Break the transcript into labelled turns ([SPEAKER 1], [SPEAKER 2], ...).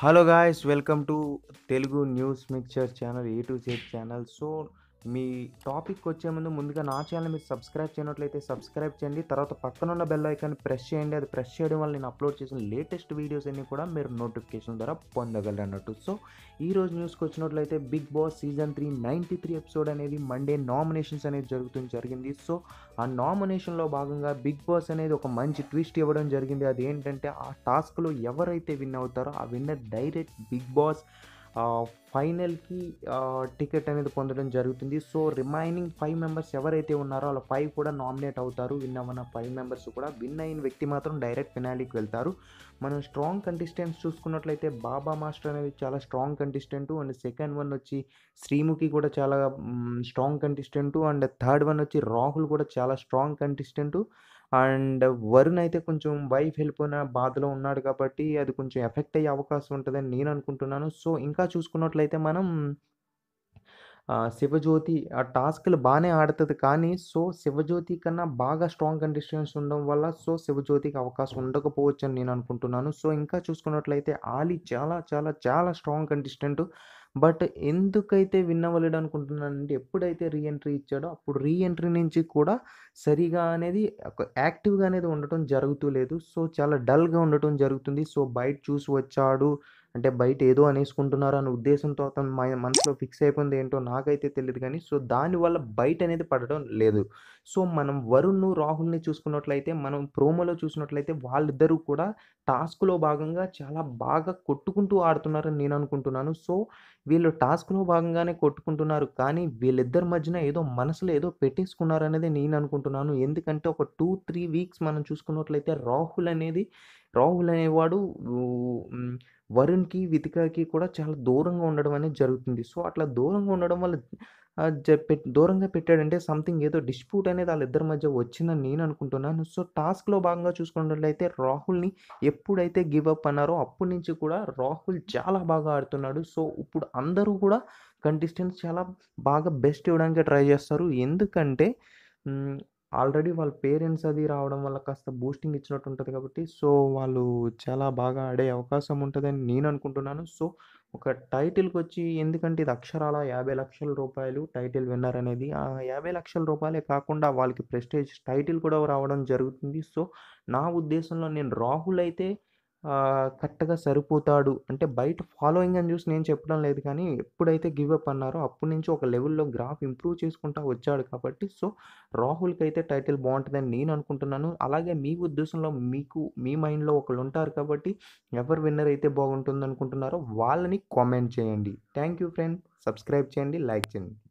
[SPEAKER 1] hello guys welcome to Telugu news mixture channel A to Z channel so మీ topic వచ్చే ముందు ముందుగా నా ఛానల్ మీరు సబ్స్క్రైబ్ చేయనట్లయితే సబ్స్క్రైబ్ చేయండి తర్వాత పక్కన ఉన్న బెల్ ఐకాన్ ప్రెస్ చేయండి అది ప్రెస్ చేయడం వల్ల నేను అప్లోడ్ చేసిన లేటెస్ట్ వీడియోస్ అన్ని కూడా మీరు నోటిఫికేషన్ ద్వారా పొందగలరు అన్నట్టు సో ఈ రోజు న్యూస్కి వచ్చినట్లయితే Bigg Boss season three ninety three episode అనేది మండే నామినేషన్స్ అనేది జరుగుతుంది జరిగింది సో ఆ నామినేషన్లో భాగంగా బిగ్ బాస్ అనేది ఒక మంచి ట్విస్ట్ ఇవ్వడం జరిగింది అది ఏంటంటే ఆ టాస్క్లో ఎవరైతే విన్ అవుతారో ఆ విన్నర్ డైరెక్ట్ బిగ్ బాస్ ఫైనల్కి టికెట్ అనేది పొందడం జరుగుతుంది సో రిమైనింగ్ ఫైవ్ మెంబర్స్ ఎవరైతే ఉన్నారో వాళ్ళ ఫైవ్ కూడా నామినేట్ అవుతారు విన్ అవ్వన ఫైవ్ మెంబర్స్ కూడా విన్ అయిన వ్యక్తి మాత్రం డైరెక్ట్ ఫినాలీకి వెళ్తారు మనం స్ట్రాంగ్ కంటెస్టెంట్స్ చూసుకున్నట్లయితే బాబా మాస్టర్ అనేది చాలా strong contestant and second one వచ్చి శ్రీముఖి కూడా చాలా strong contestant and third one వచ్చి రాహుల్ కూడా చాలా స్ట్రాంగ్ కంటెస్టెంట్ అండ్ వరుణ్ అయితే కొంచెం వైఫ్ వెళ్ళిపోయిన బాధలో ఉన్నాడు కాబట్టి అది కొంచెం ఎఫెక్ట్ అయ్యే అవకాశం ఉంటుందని నేను అనుకుంటున్నాను సో ఇంకా చూసుకున్నట్లయితే మనం ఆ, శివజ్యోతి ఆ టాస్క్లు బాగానే ఆడుతుంది కానీ సో శివజ్యోతి కన్నా బాగా స్ట్రాంగ్ కండిషన్స్ ఉండడం వల్ల సో శివజ్యోతికి అవకాశం ఉండకపోవచ్చు అని నేను అనుకుంటున్నాను సో ఇంకా చూసుకున్నట్లయితే ఆలీ చాలా చాలా చాలా స్ట్రాంగ్ కంటెస్టెంట్ బట్ ఎందుకైతే విన్ అవ్వలేడు అనుకుంటున్నానంటే ఎప్పుడైతే రీఎంట్రీ ఇచ్చాడో అప్పుడు రీఎంట్రీ నుంచి కూడా సరిగా అనేది ఒక యాక్టివ్గా అనేది ఉండటం జరుగుతూ లేదు సో చాలా డల్గా ఉండటం జరుగుతుంది సో బయట చూసి వచ్చాడు అంటే బయట ఏదో అనేసుకుంటున్నారు అనే ఉద్దేశంతో అతను మన మనసులో ఫిక్స్ అయిపోయింది ఏంటో నాకైతే తెలియదు కానీ సో దానివల్ల బయట అనేది పడడం లేదు సో మనం వరుణ్ రాహుల్ని చూసుకున్నట్లయితే మనం ప్రోమోలో చూసినట్లయితే వాళ్ళిద్దరూ కూడా టాస్క్లో భాగంగా చాలా బాగా కొట్టుకుంటూ ఆడుతున్నారని నేను అనుకుంటున్నాను సో వీళ్ళు టాస్క్లో భాగంగానే కొట్టుకుంటున్నారు కానీ వీళ్ళిద్దరి మధ్యన ఏదో మనసులో ఏదో పెట్టేసుకున్నారు అనేది నేను అనుకుంటున్నాను ఎందుకంటే ఒక టూ త్రీ వీక్స్ మనం చూసుకున్నట్లయితే రాహుల్ అనేది రాహుల్ అనేవాడు ఉమ్, వరుణ్కి వితికాకి కూడా చాలా దూరంగా ఉండడం అనేది జరుగుతుంది సో అట్లా దూరంగా ఉండడం వల్ల ఆ, జ- పెట్- దూరంగా పెట్టాడంటే సంథింగ్ ఏదో డిస్ప్యూట్ అనేది వాళ్ళిద్దరి మధ్య వచ్చిందని నేను అనుకుంటున్నాను సో టాస్క్లో భాగంగా చూసుకున్నట్లయితే రాహుల్ని ఎప్పుడైతే గివ్ అప్ అన్నారో అప్పటి నుంచి కూడా రాహుల్ చాలా బాగా ఆడుతున్నాడు సో ఇప్పుడు అందరూ కూడా కంటెస్టెంట్స్ చాలా బాగా బెస్ట్ ఇవ్వడానికి ట్రై చేస్తారు ఎందుకంటే ఆల్రెడీ వాళ్ళ పేరెంట్స్ అది రావడం వల్ల కాస్త బూస్టింగ్ ఇచ్చినట్టు ఉంటుంది కాబట్టి సో వాళ్ళు చాలా బాగా ఆడే అవకాశం ఉంటుందని నేను అనుకుంటున్నాను సో ఒక టైటిల్కి వచ్చి ఎందుకంటే ఇది అక్షరాల యాభై లక్షల రూపాయలు టైటిల్ విన్నర్ అనేది ఆ యాభై లక్షల రూపాయలే కాకుండా వాళ్ళకి ప్రెస్టేజ్ టైటిల్ కూడా రావడం జరుగుతుంది సో నా ఉద్దేశంలో నేను రాహుల్ అయితే ఆ, కరెక్ట్గా సరిపోతాడు అంటే బయట ఫాలోయింగ్ అని చూసి నేను చెప్పడం లేదు కానీ ఎప్పుడైతే గివ్ అప్ అన్నారో అప్పటి నుంచి ఒక లెవెల్లో గ్రాఫ్ ఇంప్రూవ్ చేసుకుంటా వచ్చాడు కాబట్టి సో రాహుల్కి అయితే టైటిల్ బాగుంటుందని నేను అనుకుంటున్నాను అలాగే మీ ఉద్దేశంలో మీకు మీ మైండ్లో ఒకళ్ళు ఉంటారు కాబట్టి ఎవరు విన్నర్ అయితే బాగుంటుంది అనుకుంటున్నారో వాళ్ళని కామెంట్ చేయండి థ్యాంక్ యూ ఫ్రెండ్ సబ్స్క్రైబ్ చేయండి లైక్ చేయండి